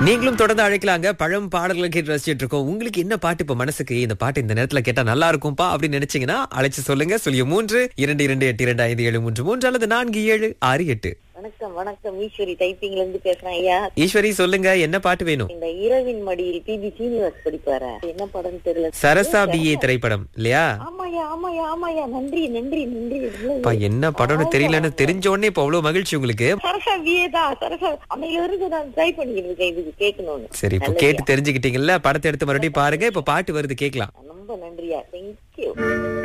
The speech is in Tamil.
நீங்களும் தொடர்ந்து அழைக்கலாங்க பழம் பாடல்களை கேட்டு ரசிச்சிட்டு இருக்கோம் உங்களுக்கு என்ன பாட்டு இப்ப மனசுக்கு இந்த பாட்டு இந்த நேரத்துல கேட்டா நல்லா இருக்கும்பா அப்படின்னு நினைச்சீங்கன்னா அழைச்சு சொல்லுங்க சொல்லிய மூன்று இரண்டு இரண்டு எட்டு இரண்டு ஐந்து ஏழு மூன்று மூன்று அல்லது நான்கு ஏழு ஆறு எட்டு வணக்கம் வணக்கம் ஈஸ்வரி டைப்பிங்ல இருந்து பேசுறேன் ஐயா ஈஸ்வரி சொல்லுங்க என்ன பாட்டு வேணும் இந்த இரவின் மடியில் பிபி சீனிவாஸ் படிப்பாரு என்ன படம் தெரியல சரசா பிஏ திரைப்படம் இல்லையா ஆமாயா ஆமாயா ஆமாயா நன்றி நன்றி நன்றி அப்பா என்ன படம்னு தெரியலன்னு தெரிஞ்ச உடனே இப்ப அவ்வளவு மகிழ்ச்சி உங்களுக்கு சரசா வியே தான் சரசா அன்னையில இருந்து நான் ட்ரை பண்ணிக்கிட்டு இருக்கேன் இதுக்கு கேட்கணும்னு சரி இப்போ கேட்டு தெரிஞ்சுக்கிட்டீங்கல்ல படத்தை எடுத்து மறுபடியும் பாருங்க இப்ப பாட்டு வருது கேட்கலாம் ரொம்ப நன்றியா தேங்க்யூ